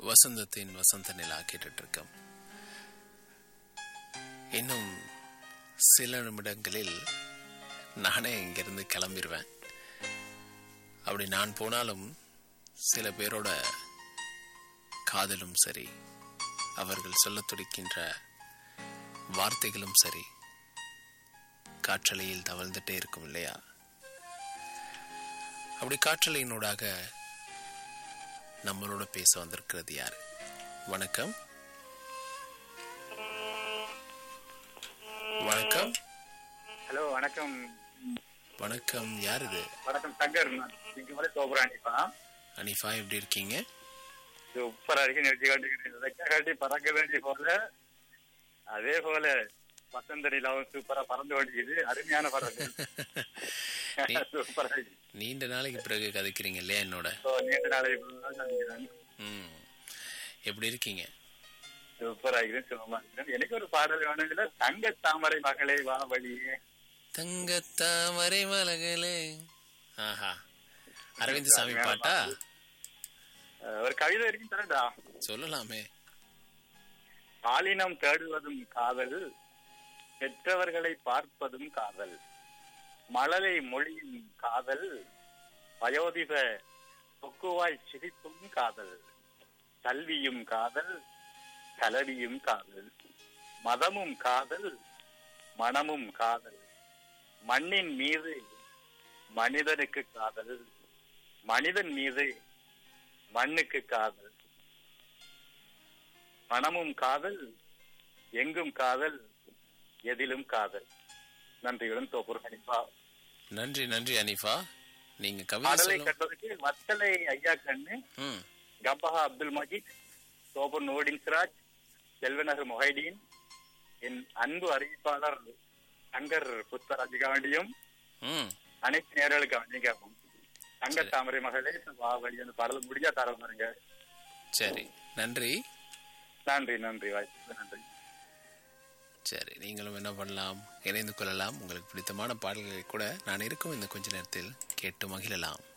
வசந்தத்தின் வசந்த நிலா கேட்டுட்டு இருக்கோம் இன்னும் சில நிமிடங்களில் நானே இங்கிருந்து கிளம்பிடுவேன் அப்படி நான் போனாலும் சில பேரோட காதலும் சரி அவர்கள் சொல்லத் துடிக்கின்ற வார்த்தைகளும் சரி காற்றலையில் தவழ்ந்துட்டே இருக்கும் இல்லையா அப்படி காற்றலையினூடாக நம்மளோட பேச வந்திருக்கிறது யார் வணக்கம் வணக்கம் ஹலோ வணக்கம் வணக்கம் யார் இது வணக்கம் சங்கர் நான் இங்க மாதிரி சோபராணிப்பா அனிஃபா எப்படி இருக்கீங்க சூப்பரா இருக்கு நிகழ்ச்சி காட்டிக்கிட்டு ரெக்க காட்டி பறக்க வேண்டிய போல அதே போல வசந்த நிலாவும் சூப்பரா பறந்து ஓடிக்குது அருமையான பறவை சூப்பரா இருக்கு நீண்ட நாளைக்கு பிறகு கதைக்கிறீங்க இல்லையா என்னோட So, நீண்ட நாளை இப்பதான் சந்திக்கிறேன். ம் எப்படி இருக்கீங்க சூப்பரா இருக்குது சுகமா இருக்குது எனக்கு ஒரு பாடல் வேணுங்கள தங்க தாமரை மகளே வா வழியே தங்கத்தாமரை மலகளே ஆஹா அரவிந்த் சாமி பாட்டா அஹ், ஒரு கவிதை இருக்கு தரடா சொல்லலாமே ஆலினம் தேடுவதும் காதல் பெற்றவர்களை பார்ப்பதும் காதல் மழலை மொழியும் காதல் வயோதிப பொக்குவாய் சிரிப்பும் காதல் கல்வியும் காதல் கலடியும் காதல் மதமும் காதல் மனமும் காதல் மண்ணின் மீது மனிதனுக்கு காதல் மனிதன் மீது மண்ணுக்கு காதல் மனமும் காதல் எங்கும் காதல் எதிலும் காதல் நன்றியுடன் தோப்பூர் கணிப்பா நன்றி நன்றி அனிஃபா நீங்க கவிதை பாடலை சொல்லும் கட்டுறதுக்கு வத்தலை ஐயா கண்ணு ம் கம்பஹா அப்துல் மஜீத் தோப்பூர் நூடின் சிராஜ் செல்வநகர் மொஹைடீன் என் அன்பு அறிவிப்பாளர் சங்கர் புத்தராஜுக்கு வேண்டியும் ம் அனைத்து நேர்களுக்கு வேண்டியும் கேட்போம் தங்க தாமரை மகளே வா வழி அந்த பாடல் முடிஞ்சா தர பாருங்க சரி நன்றி நன்றி நன்றி வாய்ப்பு நன்றி சரி நீங்களும் என்ன பண்ணலாம் இணைந்து கொள்ளலாம் உங்களுக்கு பிடித்தமான பாடல்களை கூட நான் இருக்கும் இந்த கொஞ்ச நேரத்தில் கேட்டு மகிழலாம்